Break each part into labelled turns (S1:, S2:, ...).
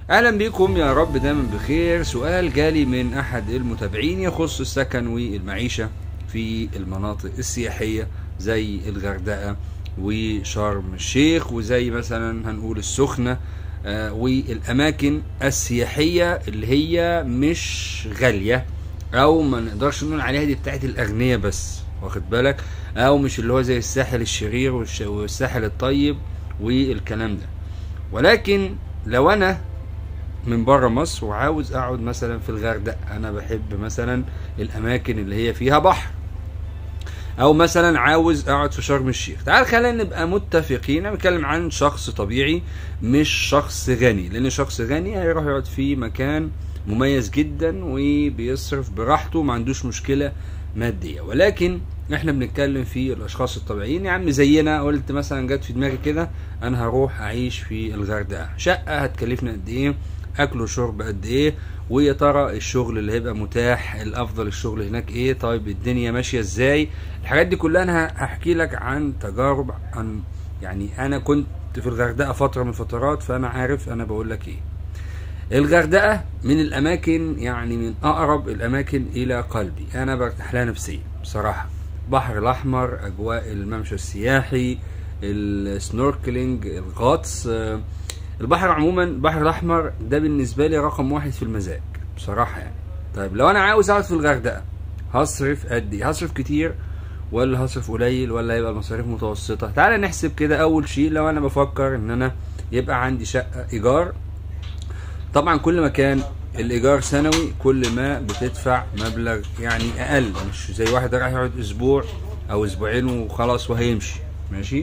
S1: اهلا بكم يا رب دايما بخير سؤال جالي من احد المتابعين يخص السكن والمعيشه في المناطق السياحيه زي الغردقه وشرم الشيخ وزي مثلا هنقول السخنه آه، والاماكن السياحيه اللي هي مش غاليه او ما نقدرش نقول عليها دي بتاعت الاغنياء بس واخد بالك او مش اللي هو زي الساحل الشرير والش- والساحل الطيب والكلام ده ولكن لو انا من بره مصر وعاوز اقعد مثلا في الغردقه انا بحب مثلا الاماكن اللي هي فيها بحر او مثلا عاوز اقعد في شرم الشيخ تعال خلينا نبقى متفقين انا بتكلم عن شخص طبيعي مش شخص غني لان شخص غني هيروح يقعد في مكان مميز جدا وبيصرف براحته ما عندوش مشكله ماديه ولكن احنا بنتكلم في الاشخاص الطبيعيين يا عم زينا قلت مثلا جت في دماغي كده انا هروح اعيش في الغردقه شقه هتكلفنا قد ايه اكل وشرب قد ايه ويا ترى الشغل اللي هيبقى متاح الافضل الشغل هناك ايه طيب الدنيا ماشيه ازاي الحاجات دي كلها انا هحكي لك عن تجارب عن يعني انا كنت في الغردقه فتره من الفترات فانا عارف انا بقول لك ايه الغردقه من الاماكن يعني من اقرب الاماكن الى قلبي انا برتاح لها نفسيا بصراحه البحر الاحمر اجواء الممشى السياحي السنوركلينج الغطس آه، البحر عموما البحر الاحمر ده بالنسبه لي رقم واحد في المزاج بصراحه يعني طيب لو انا عاوز اقعد في الغردقه هصرف قد ايه هصرف كتير ولا هصرف قليل ولا هيبقى المصاريف متوسطه تعال نحسب كده اول شيء لو انا بفكر ان انا يبقى عندي شقه ايجار طبعا كل ما كان الايجار سنوي كل ما بتدفع مبلغ يعني اقل مش زي واحد رايح يقعد اسبوع او اسبوعين وخلاص وهيمشي ماشي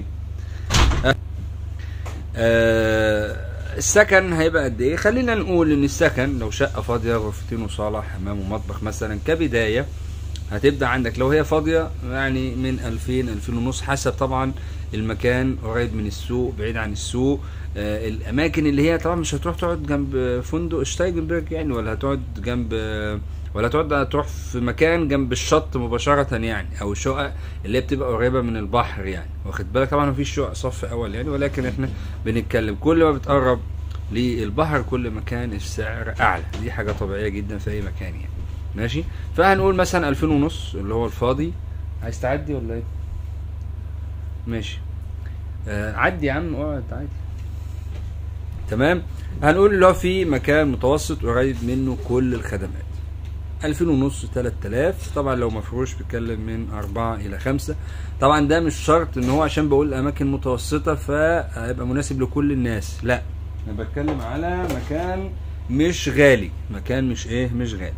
S1: آه السكن هيبقى قد ايه خلينا نقول ان السكن لو شقه فاضيه غرفتين وصاله حمام ومطبخ مثلا كبدايه هتبدا عندك لو هي فاضيه يعني من 2000 2000 ونص حسب طبعا المكان قريب من السوق بعيد عن السوق آه الاماكن اللي هي طبعا مش هتروح تقعد جنب فندق شتايجنبرج يعني ولا هتقعد جنب ولا تقعد تروح في مكان جنب الشط مباشرة يعني او الشقق اللي هي بتبقى قريبة من البحر يعني واخد بالك طبعا مفيش شقق صف اول يعني ولكن احنا بنتكلم كل ما بتقرب للبحر كل ما كان السعر اعلى دي حاجة طبيعية جدا في اي مكان يعني ماشي فهنقول مثلا 2000 ونص اللي هو الفاضي عايز تعدي ولا ايه ماشي آه عدي يا عم اقعد عادي تمام هنقول اللي هو في مكان متوسط قريب منه كل الخدمات 2000 ونص 3000 طبعا لو مفروش بيتكلم من 4 الى 5 طبعا ده مش شرط ان هو عشان بقول اماكن متوسطه فهيبقى مناسب لكل الناس لا انا بتكلم على مكان مش غالي مكان مش ايه مش غالي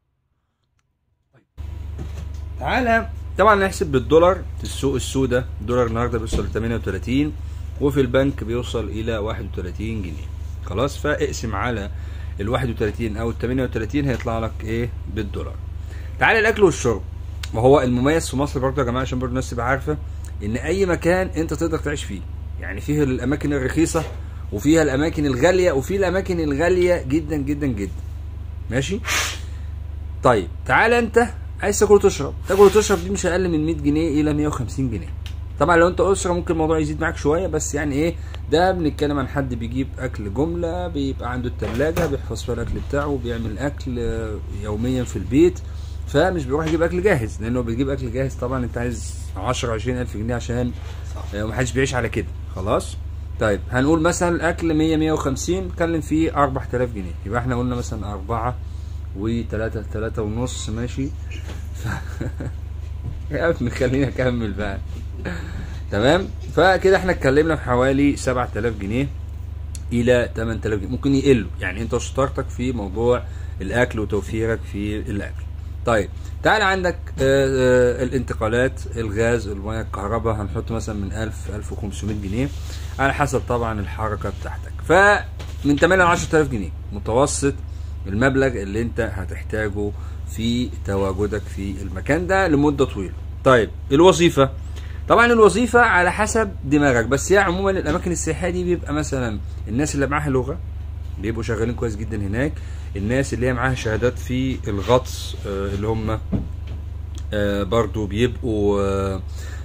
S1: تعالى طبعا نحسب بالدولار في السوق السوداء الدولار النهارده بيوصل ل 38 وفي البنك بيوصل الى 31 جنيه خلاص فاقسم على ال 31 او ال 38 هيطلع لك ايه بالدولار تعالى الاكل والشرب وهو المميز في مصر برضه يا جماعه عشان برضه الناس تبقى عارفه ان اي مكان انت تقدر تعيش فيه يعني فيه الاماكن الرخيصه وفيها الاماكن الغاليه وفي الاماكن الغاليه جدا جدا جدا ماشي طيب تعالى انت عايز تاكل وتشرب تاكل وتشرب دي مش اقل من 100 جنيه الى 150 جنيه طبعا لو انت اسره ممكن الموضوع يزيد معاك شويه بس يعني ايه ده بنتكلم عن حد بيجيب اكل جمله بيبقى عنده التلاجة بيحفظ فيها الاكل بتاعه وبيعمل اكل آه، يوميا في البيت فمش بيروح يجيب اكل جاهز لانه بيجيب اكل جاهز طبعا انت عايز 10 20 الف جنيه عشان آه، محدش بيعيش على كده خلاص طيب هنقول مثلا الاكل 100 150 نتكلم فيه 4000 جنيه يبقى احنا قلنا مثلا 4 و3 3 ونص ماشي ف... يا ابني خليني اكمل بقى تمام فكده احنا اتكلمنا في حوالي 7000 جنيه الى 8000 جنيه ممكن يقلوا يعني انت وشطارتك في موضوع الاكل وتوفيرك في الاكل طيب تعال عندك آه، آه، الانتقالات الغاز الميه الكهرباء هنحط مثلا من 1000 1500 جنيه على حسب طبعا الحركه بتاعتك فمن 8 ل 10000 جنيه متوسط المبلغ اللي انت هتحتاجه في تواجدك في المكان ده لمده طويله طيب الوظيفه طبعا الوظيفه على حسب دماغك بس هي عموما الاماكن السياحيه دي بيبقى مثلا الناس اللي معاها لغه بيبقوا شغالين كويس جدا هناك الناس اللي هي معاها شهادات في الغطس آه، اللي هم آه، برضو بيبقوا آه،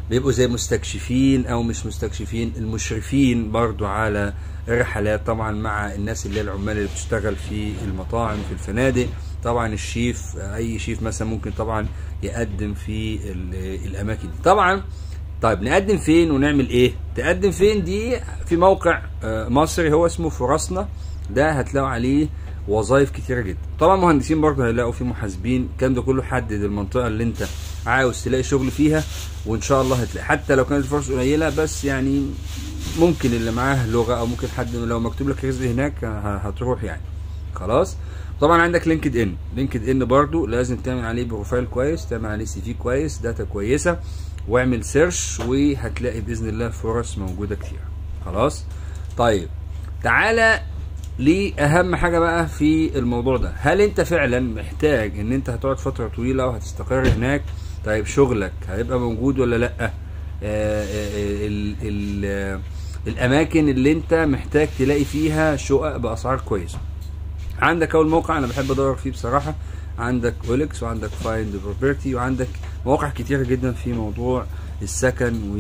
S1: بيبقوا زي مستكشفين او مش مستكشفين المشرفين برضو على الرحلات طبعا مع الناس اللي هي العمال اللي بتشتغل في المطاعم في الفنادق طبعا الشيف اي شيف مثلا ممكن طبعا يقدم في ال- الاماكن دي طبعا طيب نقدم فين ونعمل ايه تقدم فين دي في موقع آه، مصري هو اسمه فرصنا ده هتلاقوا عليه وظائف كتيره جدا طبعا مهندسين برضه هيلاقوا فيه محاسبين الكلام ده كله حدد المنطقه اللي انت عاوز تلاقي شغل فيها وان شاء الله هتلاقي حتى لو كانت الفرص قليله بس يعني ممكن اللي معاه لغه او ممكن حد لو مكتوب لك رزق هناك ه- هتروح يعني خلاص طبعا عندك لينكد ان لينكد ان برضو لازم تعمل عليه بروفايل كويس تعمل عليه سي في كويس داتا كويسه واعمل سيرش وهتلاقي باذن الله فرص موجوده كتير خلاص طيب تعالى لأهم حاجة بقى في الموضوع ده هل انت فعلا محتاج ان انت هتقعد فترة طويلة وهتستقر هناك طيب شغلك هيبقى موجود ولا لا آه، آه، ال ال آه، الاماكن اللي انت محتاج تلاقي فيها شقق باسعار كويسة عندك اول موقع انا بحب ادور فيه بصراحة عندك اوليكس وعندك فايند بروبرتي وعندك مواقع كتيرة جدا في موضوع السكن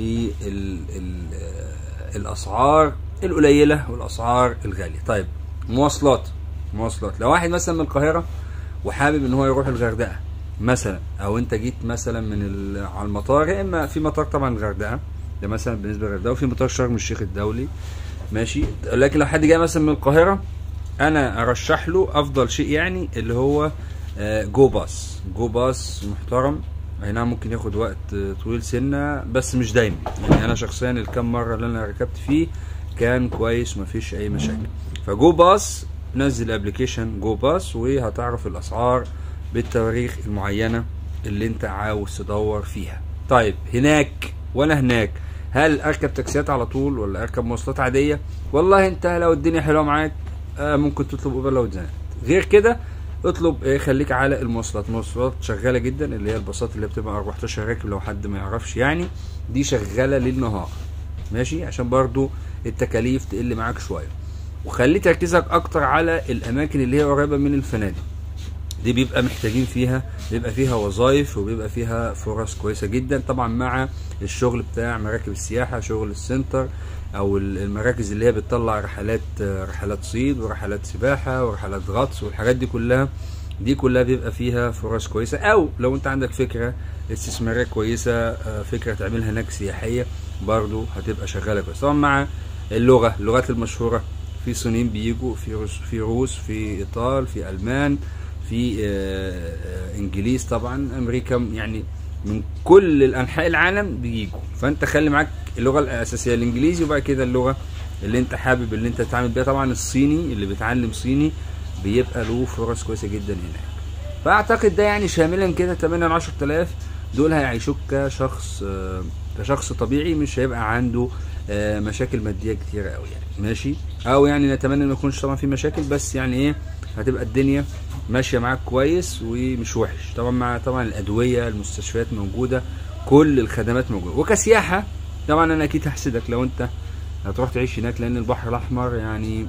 S1: والاسعار القليلة والاسعار الغالية طيب مواصلات مواصلات لو واحد مثلا من القاهرة وحابب ان هو يروح الغردقة مثلا او انت جيت مثلا من ال- على المطار يا اما في مطار طبعا الغردقة ده مثلا بالنسبة للغردقة وفي مطار شرم الشيخ الدولي ماشي لكن لو حد جاي مثلا من القاهرة انا ارشح له افضل شيء يعني اللي هو آه، جو باص جو باص محترم اي نعم ممكن ياخد وقت آه، طويل سنه بس مش دايما يعني انا شخصيا الكام مره اللي انا ركبت فيه كان كويس ومفيش اي مشاكل فجو باص نزل ابلكيشن جو باص وهتعرف الاسعار بالتواريخ المعينه اللي انت عاوز تدور فيها طيب هناك وانا هناك هل اركب تاكسيات على طول ولا اركب مواصلات عاديه والله انت لو الدنيا حلوه معاك آه ممكن تطلب اوبر لو اتزنقت غير كده اطلب ايه خليك على المواصلات المواصلات شغاله جدا اللي هي الباصات اللي بتبقى 14 راكب لو حد ما يعرفش يعني دي شغاله ليل نهار ماشي عشان برضو التكاليف تقل معاك شويه وخلي تركيزك اكتر على الاماكن اللي هي قريبه من الفنادق دي بيبقى محتاجين فيها بيبقى فيها وظائف وبيبقى فيها فرص كويسه جدا طبعا مع الشغل بتاع مراكب السياحه شغل السنتر او ال- المراكز اللي هي بتطلع رحلات آه، رحلات صيد ورحلات سباحه ورحلات غطس والحاجات دي كلها دي كلها بيبقى فيها فرص كويسه او لو انت عندك فكره استثماريه كويسه آه، فكره تعملها هناك سياحيه برضو هتبقى شغاله كويس طبعا مع اللغه اللغات المشهوره في صينيين بيجوا في روس في روس في ايطال في المان في آه، آه، انجليز طبعا امريكا يعني من كل الانحاء العالم بيجوا فانت خلي معاك اللغه الاساسيه الانجليزي وبعد كده اللغه اللي انت حابب اللي انت تتعامل بيها طبعا الصيني اللي بيتعلم صيني بيبقى له فرص كويسه جدا هناك فاعتقد ده يعني شاملا كده 8 ل 10000 دول هيعيشوك كشخص آه، كشخص طبيعي مش هيبقى عنده آه، مشاكل ماديه كتيره قوي يعني ماشي او يعني نتمنى ما يكونش طبعا في مشاكل بس يعني ايه هتبقى الدنيا ماشيه معاك كويس ومش وحش طبعا مع طبعا الادويه المستشفيات موجوده كل الخدمات موجوده وكسياحه طبعا انا اكيد هحسدك لو انت هتروح تعيش هناك لان البحر الاحمر يعني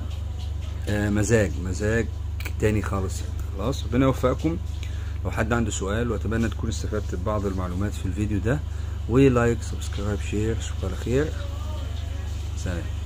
S1: آه، مزاج مزاج تاني خالص يعني خلاص ربنا يوفقكم لو حد عنده سؤال واتمنى تكون استفدت ببعض المعلومات في الفيديو ده ولايك سبسكرايب شير اشوفكم على خير سلام